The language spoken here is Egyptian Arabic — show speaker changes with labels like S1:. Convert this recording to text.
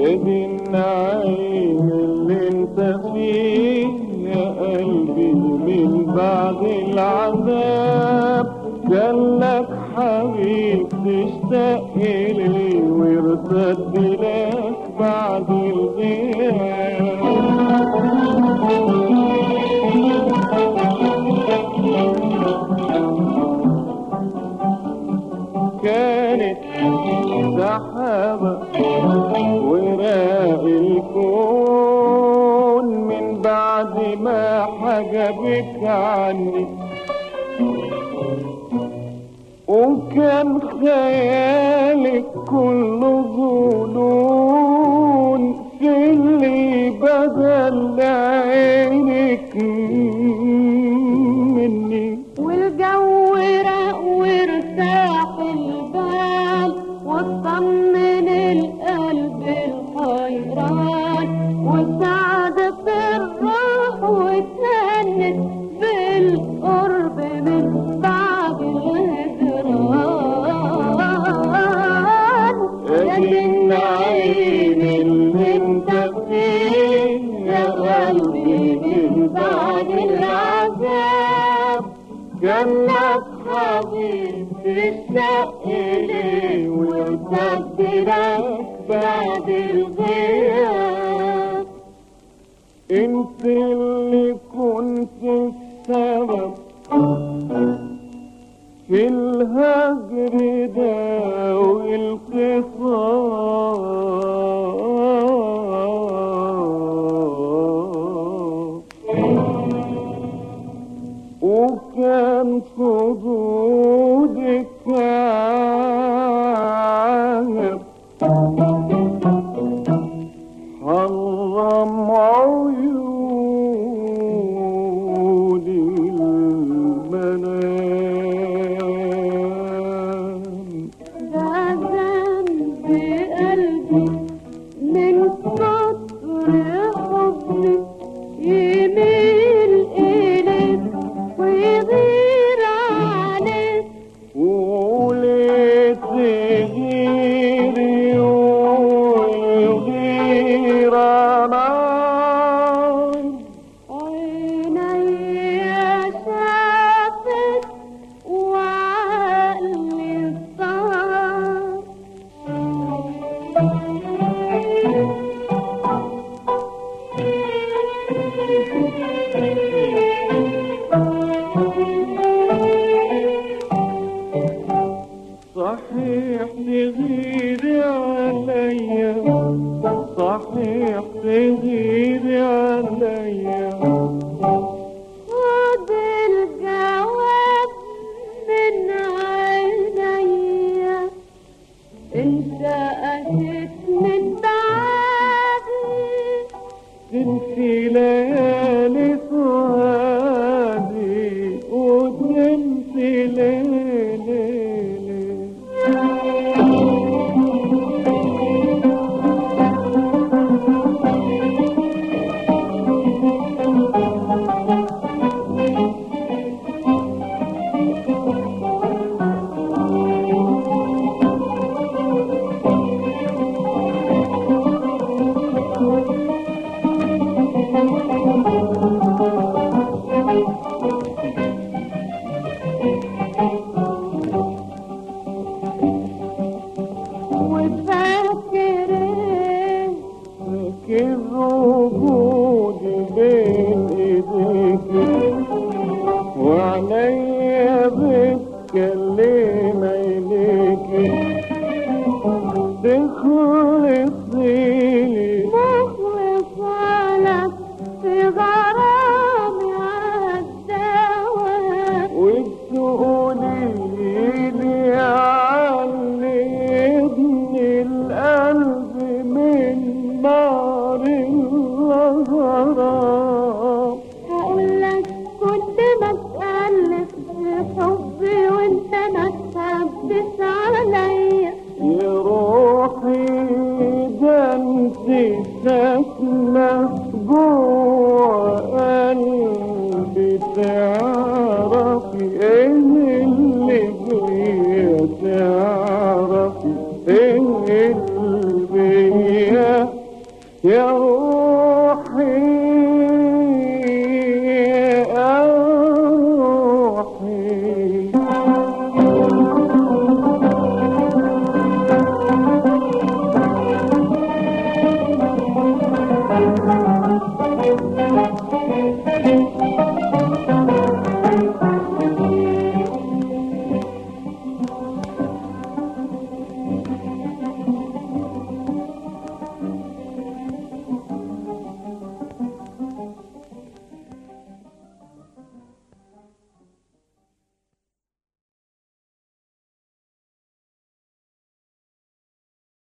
S1: يا دي النعيم اللي انت فيه يا قلبي من بعد العذاب كان لك حبيب تشتاق إليه وارتد لك بعد الغياب كانت سحابة وراء الكون من بعد ما حجبك عني وكان خيالك كله ظنون في اللي بدل عينك مني
S2: والجو راق وارتاح البال واطمن القلب الحيران وسعدت الروح وتهنت بالقرب من بعد الهجران
S1: يا دي النعيم اللي انت فيه يا قلبي من بعد العذاب كان لك حبيب تشتاق إليه وارتد لك بعد الغياب انت اللي كنت السبب في الهجر ده والقصاص وكان خدودك عاهب حرم عيوني المنام
S2: ده ذنب قلبي من كتر حبي يميل إليك ويغير عليك
S1: وليه تغيري ويغير نار
S2: عيني شافت وعقلي صار
S1: صحيح تغيري عليا صحيح تغيري عليا
S2: خد الجواب من عينيا انت قهت من بعدي
S1: تنسي ليالي سهادي وتنسي ليالي
S2: وفاكر ايه
S1: فاكر وجودي بين ايديك وعليا بتكلم عينيك تخلصيلي
S2: مخلص لك في غرامي عالدواء
S1: وتقولي لي علمني القلب من نار الغرام
S2: هقولك كنت بتألف في حبي وانت ما تخبيش عليا
S1: يا روحي ده انت ساكنة جوه قلبي تعرفي ايه اللي بيا تعرفي ايه اللي بيا يا